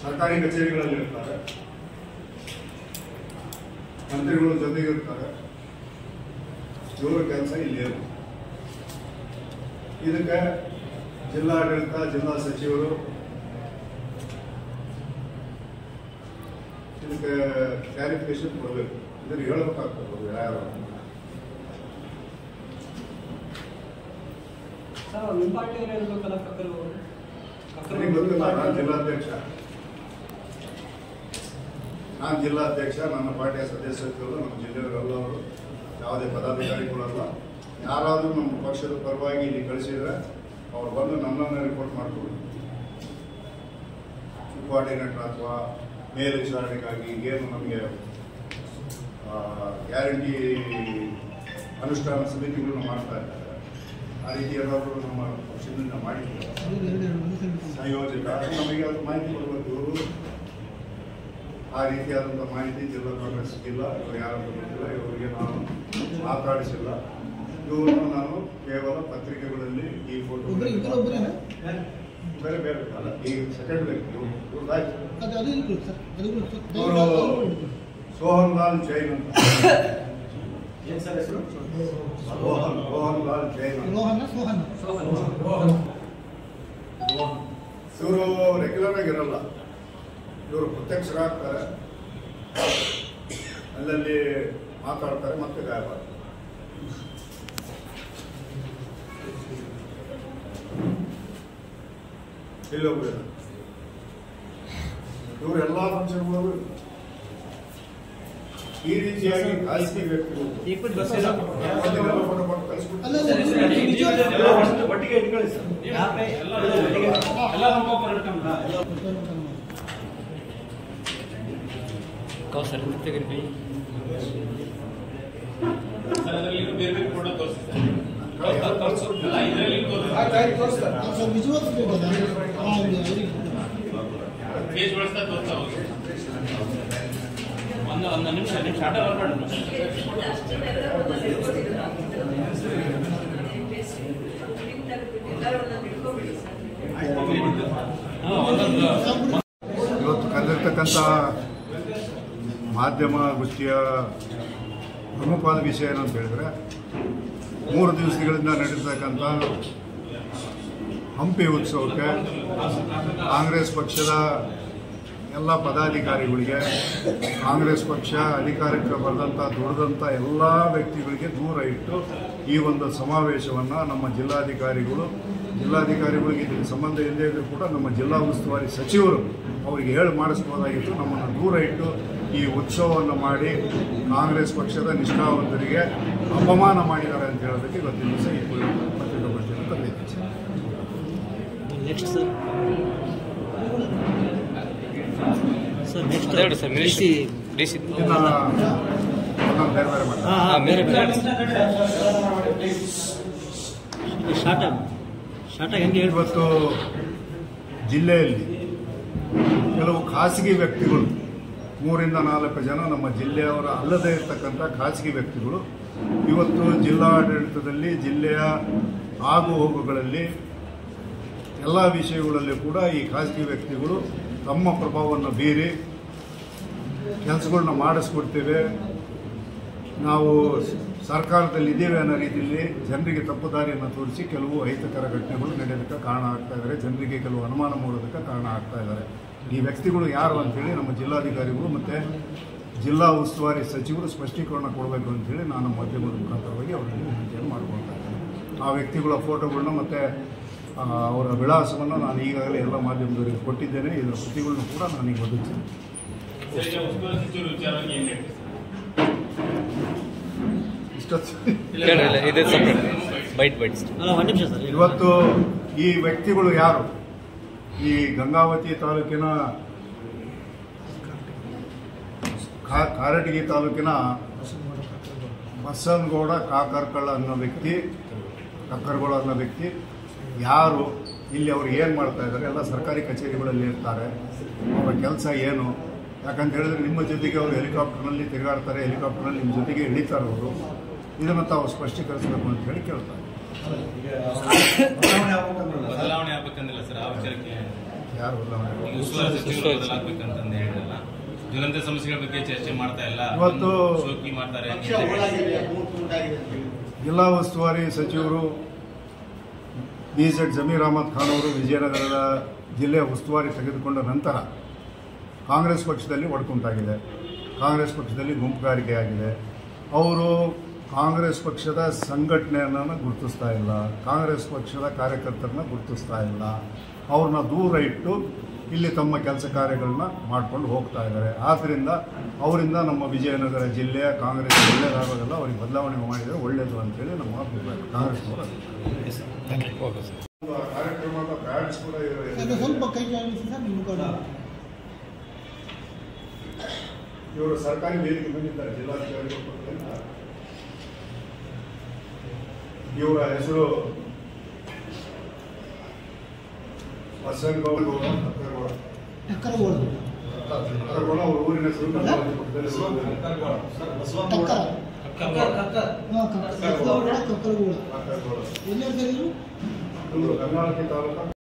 ಸರ್ಕಾರಿ ಕಚೇರಿಗಳಲ್ಲಿ ಇರ್ತಾರೆ ಮಂತ್ರಿಗಳು ಜೊತೆಗಿರ್ತಾರೆ ಇವರ ಕೆಲಸ ಇಲ್ಲಿ ಏನು ಇದಕ್ಕೆ ಜಿಲ್ಲಾಡಳಿತ ಜಿಲ್ಲಾ ಸಚಿವರು ಇದಕ್ಕೆ ಕ್ಲಾರಿಫಿಕೇಶನ್ ಕೊಡಬೇಕು ಇದನ್ನು ಹೇಳಬೇಕಾಗ್ತದೆ ಅವ್ರು ಯಾರು ಸರ್ ನಿಮ್ಮ ಪಾರ್ಟಿಯವರು ಹೇಳ್ಬೇಕಲ್ಲ ಕಕ್ಕಲು ನನಗೆ ಗೊತ್ತಿಲ್ಲ ನಾನು ಜಿಲ್ಲಾಧ್ಯಕ್ಷ ನಾನು ಜಿಲ್ಲಾಧ್ಯಕ್ಷ ನನ್ನ ಪಾರ್ಟಿಯ ಸದಸ್ಯರು ನಮ್ಮ ಜಿಲ್ಲೆಯವರೆಲ್ಲವರು ಯಾವುದೇ ಪದಾಧಿಕಾರಿಗಳಲ್ಲ ಯಾರಾದರೂ ನಮ್ಮ ಪಕ್ಷದ ಪರವಾಗಿ ಇಲ್ಲಿ ಕಳಿಸಿದ್ರೆ ಅವ್ರು ಬಂದು ನನ್ನನ್ನು ರಿಪೋರ್ಟ್ ಮಾಡ್ಕೊಡಿ ಕೋಆರ್ಡಿನೇಟರ್ ಅಥವಾ ಮೇಲ್ವಿಚಾರಣೆಗಾಗಿ ಏನು ನಮಗೆ ಗ್ಯಾರಂಟಿ ಅನುಷ್ಠಾನ ಸಮಿತಿಗಳನ್ನು ಮಾಡ್ತಾ ಇದ್ದಾರೆ ಆ ರೀತಿ ಏನಾದರೂ ನಮ್ಮ ಪಕ್ಷದಿಂದ ಮಾಡಿದ್ದಾರೆ ಸಂಯೋಜಕ ನಮಗೆ ಅದು ಮಾಹಿತಿ ಕೊಡಬೇಕು ಇವರು ಆ ರೀತಿಯಾದಂಥ ಮಾಹಿತಿ ಜಿಲ್ಲಾ ಕಾಂಗ್ರೆಸ್ ಸಿಕ್ಕಿಲ್ಲ ಇವರು ಯಾರು ಗೊತ್ತಿಲ್ಲ ಇವರಿಗೆ ನಾನು ಮಾತಾಡಿಸಿಲ್ಲ ಇವ್ರನ್ನ ನಾನು ಕೇವಲ ಪತ್ರಿಕೆಗಳಲ್ಲಿ ಈ ಫೋಟೋ ಒಬ್ರು ಇಬ್ಬರು ಒಬ್ಬರೇನಾ ಬೇರೆ ಬೇರೆ ಅಲ್ಲ ಈ ಸೆಕೆಂಡ್ ವ್ಯಕ್ತಿ ಇವ್ರು- ಇವ್ರದ್ದಾಯ್ತು. ಅದು ಅದು ಇರ್ಬೋದು ಸರ್ ಅದು ಇರ್ಬೋದು ಸರ್. ಇವರು ಸೋಹನ್ ಲಾಲ್ ಜೈನ್ ಅಂತ ಏನು ಸರ್ ಹೆಸರು ಸೋಹನ್ ಸೋಹನ್ ಲಾಲ್ ಜೈನ್ ಅಂತ ರೋಹನ ಸೋಹನ ಇವರು ರೆಗ್ಯುಲರ್ ಆಗಿ ಇರಲ್ಲ ಇವರು ಪ್ರತ್ಯಕ್ಷರಾಗ್ತಾರೆ ಅಲ್ಲಲ್ಲಿ ಮಾತಾಡ್ತಾರೆ ಮತ್ತೆ ಗಾಯಬ ಇಲ್ಲೊಬ್ರು ಇವರು ಎಲ್ಲ ಫಂಕ್ಷನ್ಗಳು ಈ ರೀತಿಯಾಗಿ ಖಾಸಗಿ ವ್ಯಕ್ತಿಗಳು ಅದನ್ನೆಲ್ಲ photo ಕೊಟ್ಟು ಕಳಿಸ್ಬಿಟ್ಟು ಅಲ್ಲ ಅಲ್ಲ, ನಿಜವಾಗ್ಲೂ- ಒಟ್ಟಿಗೆ ಇಟ್ಕೊಳ್ಳಿ ಸರ್ ಕೌಸರ್ ತೆಗಿರಿ ಸರ್ ವಿಜುವಲ್ಸ್ ಬೇಕಲ್ಲ ಆ, ಅವ್ರಿಗೆ- ಅವ್ರಿಗೆ ಒಂದು ಒಂದು ನಿಮಿಷ ನಿಮಿಷ ಆಟ ಬರ್ಬೇಡ ಒಂದೊಂದು ಇವತ್ತು ಕರೆದಿರ್ತಕ್ಕಂಥ ಮಾಧ್ಯಮ ಗೋಷ್ಠಿಯ ಪ್ರಮುಖವಾದ ವಿಷಯ ಏನಂತ ಹೇಳಿದ್ರೆ ಮೂರು ದಿವಸಗಳಿಂದ ನಡೆಸತಕ್ಕಂಥ ಹಂಪಿ ಉತ್ಸವಕ್ಕೆ ಕಾಂಗ್ರೆಸ್ ಪಕ್ಷದ ಎಲ್ಲ ಪದಾಧಿಕಾರಿಗಳಿಗೆ ಕಾಂಗ್ರೆಸ್ ಪಕ್ಷ ಅಧಿಕಾರಕ್ಕೆ ಬರೆದಂಥ ದುಡಿದಂಥ ಎಲ್ಲ ವ್ಯಕ್ತಿಗಳಿಗೆ ದೂರ ಇಟ್ಟು ಈ ಒಂದು ಸಮಾವೇಶವನ್ನು ನಮ್ಮ ಜಿಲ್ಲಾಧಿಕಾರಿಗಳು ಜಿಲ್ಲಾಧಿಕಾರಿಗಳಿಗೆ ಇದಕ್ಕೆ ಸಂಬಂಧ ಇಲ್ಲದೇ ಇದ್ರೂ ಕೂಡ ನಮ್ಮ ಜಿಲ್ಲಾ ಉಸ್ತುವಾರಿ ಸಚಿವರು ಅವರಿಗೆ ಹೇಳಿ ಮಾಡಿಸ್ಬೋದಾಗಿತ್ತು ನಮ್ಮನ್ನು ದೂರ ಇಟ್ಟು ಈ ಉತ್ಸವವನ್ನು ಮಾಡಿ ಕಾಂಗ್ರೆಸ್ ಪಕ್ಷದ ನಿಷ್ಠಾವಂತರಿಗೆ ಅಪಮಾನ ಮಾಡಿದ್ದಾರೆ ಅಂತ ಹೇಳೋದಕ್ಕೆ ಇವತ್ತಿನ ದಿವಸ ಈ ಪತ್ರಿಕಾಗೋಷ್ಠಿಯನ್ನು ಕರೆದಿದ್ದೀನಿ ನೆಕ್ಸ್ಟ್ ಸರ್ ಸರ್ ನೆಕ್ಸ್ಟ್ ಅದೇ ಸರ್ ಮಿನಿಸ್ಟ್ರಿ ಡಿ ಸಿ ಇನ್ನು ಒಂದೊಂದು ಬೇರೆ ಬೇರೆ ಮಾಡಿ ಹಾಂ ಹಾಂ ಬೇರೆ ಬೇರೆ ಶಾರ್ಟ್ ಶಾರ್ಟ್ ಹೆಂಗೆ ಹೇಳ್ಬೋದು ಇವತ್ತು ಜಿಲ್ಲೆಯಲ್ಲಿ ಕೆಲವು ಖಾಸಗಿ ವ್ಯಕ್ತಿಗಳು ಮೂರಿಂದ ನಾಲ್ಕು ಜನ ನಮ್ಮ ಜಿಲ್ಲೆಯವರ ಅಲ್ಲದೇ ಇರತಕ್ಕಂಥ ಖಾಸಗಿ ವ್ಯಕ್ತಿಗಳು ಇವತ್ತು ಜಿಲ್ಲಾಡಳಿತದಲ್ಲಿ ಜಿಲ್ಲೆಯ ಆಗು ಹೋಗುಗಳಲ್ಲಿ ಎಲ್ಲ ವಿಷಯಗಳಲ್ಲಿ ಕೂಡ ಈ ಖಾಸಗಿ ವ್ಯಕ್ತಿಗಳು ತಮ್ಮ ಪ್ರಭಾವವನ್ನು ಬೀರಿ ಕೆಲಸಗಳನ್ನ ಮಾಡಿಸ್ಕೊಡ್ತೇವೆ ನಾವು ಸರ್ಕಾರದಲ್ಲಿ ಇದ್ದೇವೆ ಅನ್ನೋ ರೀತಿಯಲ್ಲಿ ಜನರಿಗೆ ತಪ್ಪು ದಾರಿಯನ್ನು ತೋರಿಸಿ ಕೆಲವು ಅಹಿತಕರ ಘಟನೆಗಳು ನಡೆಯೋದಕ್ಕೆ ಕಾರಣ ಆಗ್ತಾ ಇದ್ದಾರೆ ಜನರಿಗೆ ಕೆಲವು ಅನುಮಾನ ಮೂಡೋದಕ್ಕೆ ಕಾರಣ ಆಗ್ತಾ ಇದ್ದಾರೆ ಈ ವ್ಯಕ್ತಿಗಳು ಯಾರು ಅಂತೇಳಿ ನಮ್ಮ ಜಿಲ್ಲಾಧಿಕಾರಿಗಳು ಮತ್ತು ಜಿಲ್ಲಾ ಉಸ್ತುವಾರಿ ಸಚಿವರು ಸ್ಪಷ್ಟೀಕರಣ ಕೊಡಬೇಕು ಅಂತೇಳಿ ನಾನು ಮಾಧ್ಯಮದ ಮುಖಾಂತರವಾಗಿ ಅವರಿಗೆ ವಿನಂತಿಯನ್ನು ಮಾಡ್ಕೊಳ್ತಾ ಇದ್ದೇನೆ ಆ ವ್ಯಕ್ತಿಗಳ ಫೋಟೋಗಳನ್ನ ಮತ್ತು ಅವರ ವಿಳಾಸವನ್ನು ನಾನು ಈಗಾಗಲೇ ಎಲ್ಲ ಮಾಧ್ಯಮದವರಿಗೆ ಕೊಟ್ಟಿದ್ದೇನೆ ಇದರ ಪ್ರತಿಗಳನ್ನು ಕೂಡ ನಾನು ಈಗ ಒದಗಿಸ್ತೇನೆ ಇಷ್ಟೊತ್ತು ಇಲ್ಲ ಇಲ್ಲ ಇದೆ ಸಪ್ರೇಟ್ ಬೈಟ್ ಬೈಟ್ಸ್ ಅಲ್ಲ ಒಂದು ನಿಮಿಷ ಸರ್ ಇವತ್ತು ಈ ವ್ಯಕ್ತಿಗಳು ಯಾರು ಈ ಗಂಗಾವತಿ ತಾಲೂಕಿನ ಕಾ- ಕಾರಟಗಿ ತಾಲೂಕಿನ ಬಸನಗೌಡ ಕಾಕರ್ಕಳ ಅನ್ನೋ ವ್ಯಕ್ತಿ ಕಕ್ಕರ್ಗೋಳ ಅನ್ನೋ ವ್ಯಕ್ತಿ ಯಾರು ಇಲ್ಲಿ ಅವ್ರು ಏನು ಮಾಡ್ತಾ ಇದ್ದಾರೆ ಎಲ್ಲ ಸರ್ಕಾರಿ ಕಚೇರಿಗಳಲ್ಲಿ ಇರ್ತಾರೆ ಅವರ ಕೆಲಸ ಏನು ಯಾಕಂತ ಹೇಳಿದ್ರೆ ನಿಮ್ಮ ಜೊತೆಗೆ ಅವರು ಹೆಲಿಕಾಪ್ಟರ್ನಲ್ಲಿ ತಿರುಗಾಡ್ತಾರೆ ಹೆಲಿಕಾಪ್ಟರ್ನಲ್ಲಿ ನಿಮ್ಮ ಜೊತೆಗೆ ಇಳಿತಾರೆ ಅವರು ಇದನ್ನು ತಾವು ಸ್ಪಷ್ಟೀಕರಿಸಬೇಕು ಅಂತ ಹೇಳಿ ಕೇಳ್ತಾರೆ ಬದಲಾವಣೆ ಆಗ್ಬೇಕಂದಿಲ್ಲ ಸರ್ ಆ ವಿಚಾರಕ್ಕೆ ಯಾರು ಬದಲಾವಣೆ ಉಸ್ತುವಾರಿ ಸಚಿವರು ಬದಲಾಗಬೇಕಂತಂದು ಹೇಳಿರಲ್ಲ ಜ್ವಲಂತ ಸಮಸ್ಯೆಗಳ ಬಗ್ಗೆ ಚರ್ಚೆ ಮಾಡ್ತಾ ಇಲ್ಲ ಇವತ್ತು ಶೋಕಿ ಮಾಡ್ತಾರೆ ಪಕ್ಷ ಒಳಗಿದೆ ಮೂರು ತುಂಡಾಗಿದೆ ಅಂತ ಹೇಳಿ. ಜಿಲ್ಲಾ ಉಸ್ತುವಾರಿ ಸಚಿವರು ಬಿ ಜೆಡ್ ಜಮೀರ್ ಅಹಮದ್ ಖಾನ್ ಅವರು ವಿಜಯನಗರದ ಜಿಲ್ಲೆಯ ಉಸ್ತುವಾರಿ ತೆಗೆದುಕೊಂಡ ನಂತರ ಕಾಂಗ್ರೆಸ್ ಪಕ್ಷದಲ್ಲಿ ಒಡಕುಂಟಾಗಿದೆ ಕಾಂಗ್ರೆಸ್ ಪಕ್ಷದಲ್ಲಿ ಗುಂಪುಗಾರಿಕೆ ಆಗಿದೆ ಅವರು ಕಾಂಗ್ರೆಸ್ ಪಕ್ಷದ ಸಂಘಟನೆಯನ್ನು ಗುರುತಿಸ್ತಾ ಇಲ್ಲ ಕಾಂಗ್ರೆಸ್ ಪಕ್ಷದ ಕಾರ್ಯಕರ್ತರನ್ನ ಗುರುತಿಸ್ತಾ ಇಲ್ಲ ಅವ್ರನ್ನ ದೂರ ಇಟ್ಟು ಇಲ್ಲಿ ತಮ್ಮ ಕೆಲಸ ಕಾರ್ಯಗಳನ್ನ ಮಾಡ್ಕೊಂಡು ಹೋಗ್ತಾ ಇದ್ದಾರೆ ಆದ್ದರಿಂದ ಅವರಿಂದ ನಮ್ಮ ವಿಜಯನಗರ ಜಿಲ್ಲೆಯ ಕಾಂಗ್ರೆಸ್ ಒಳ್ಳೆಯದಾಗೋದಲ್ಲ ಅವ್ರಿಗೆ ಬದಲಾವಣೆ ಮಾಡಿದರೆ ಒಳ್ಳೆಯದು ಅಂತೇಳಿ ನಮ್ಮ ಅಭಿಪ್ರಾಯ ಕಾಂಗ್ರೆಸ್ನವರ ಕಾರ್ಯಕ್ರಮದ ಬ್ಯಾಡ್ಸ್ ಕೂಡ ಅದು ಸ್ವಲ್ಪ ಕೈ ಜಾಡಿಸಿ ಸರ್ ನಿಮ್ಮ ಕಡೆ ಇವರು ಸರ್ಕಾರಿ ವೇದಿಕೆ ಬಂದಿದ್ದಾರೆ ಜಿಲ್ಲಾಧಿಕಾರಿಗಳು ಪಕ್ಕದಿಂದ. ಇವರ ಹೆಸರು ಬಸವನಗೌಡ ಕಕ್ಕರಗೌಡ. ಟಕ್ಕರಗೋಡು ಕಕ್ಕರಗೌಡ ಅವ್ರ ಊರಿನ ಹೆಸರು ಗಂಗಾವತಿ ಪಕ್ಕದಲ್ಲಿ ಟಕ್ಕರ ಕಕ್ಕರ್ ಕಕ್ಕರ್ ಹಾಂ ಕಕ್ಕರಗೋಡ ಕಕ್ಕರಗೋಡ ಕಕ್ಕರಗೌಡ. ಎಲ್ಲಿ ಹೇಳ್ತಾರೆ ಇದು ಇವರು ಗಂಗಾವತಿ ತಾಲೂಕು